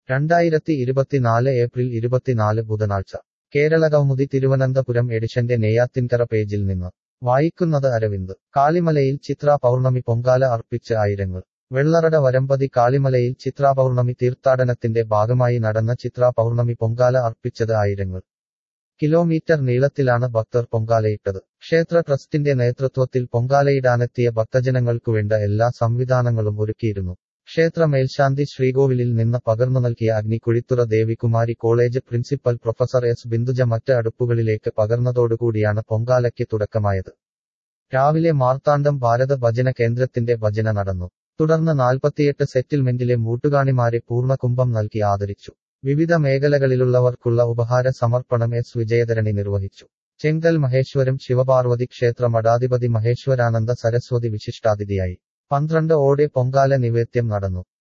രണ്ടായിരത്തി ഇരുപത്തിനാല് ഏപ്രിൽ ഇരുപത്തിനാല് ബുധനാഴ്ച കേരള കൗമുദി തിരുവനന്തപുരം എഡിഷന്റെ നെയ്യാത്തിൻകര പേജിൽ നിന്ന് വായിക്കുന്നത് അരവിന്ദ് കാളിമലയിൽ ചിത്രാ പൗർണമി പൊങ്കാല അർപ്പിച്ച് ആയിരങ്ങൾ വെള്ളറട വരമ്പതി കാളിമലയിൽ ചിത്രാ പൗർണമി തീർത്ഥാടനത്തിന്റെ ഭാഗമായി നടന്ന ചിത്രാ പൗർണമി പൊങ്കാല അർപ്പിച്ചത് ആയിരങ്ങൾ കിലോമീറ്റർ നീളത്തിലാണ് ഭക്തർ പൊങ്കാലയിട്ടത് ക്ഷേത്ര ട്രസ്റ്റിന്റെ നേതൃത്വത്തിൽ പൊങ്കാലയിടാനെത്തിയ ഭക്തജനങ്ങൾക്കുവേണ്ട എല്ലാ സംവിധാനങ്ങളും ഒരുക്കിയിരുന്നു ക്ഷേത്ര മേൽശാന്തി ശ്രീകോവിലിൽ നിന്ന് പകർന്നു നൽകിയ അഗ്നിക്കുഴിത്തുറ Devikumari college principal professor S Binduja മറ്റ് അടുപ്പുകളിലേക്ക് പകർന്നതോടുകൂടിയാണ് പൊങ്കാലയ്ക്ക് തുടക്കമായത് രാവിലെ മാർത്താണ്ഡം ഭാരത ഭജന കേന്ദ്രത്തിന്റെ ഭജന നടന്നു തുടർന്ന് നാൽപ്പത്തിയെട്ട് സെറ്റിൽമെന്റിലെ മൂട്ടുകാണിമാരെ പൂർണ്ണകുംഭം നൽകി ആദരിച്ചു വിവിധ മേഖലകളിലുള്ളവർക്കുള്ള ഉപഹാര സമർപ്പണം എസ് വിജയധരണി നിർവഹിച്ചു ചെങ്കൽ മഹേശ്വരം ശിവപാർവതി ക്ഷേത്ര മഠാധിപതി മഹേശ്വരാനന്ദ സരസ്വതി വിശിഷ്ടാതിഥിയായി പന്ത്രണ്ട് ഓടെ പൊങ്കാല നിവേദ്യം നടന്നു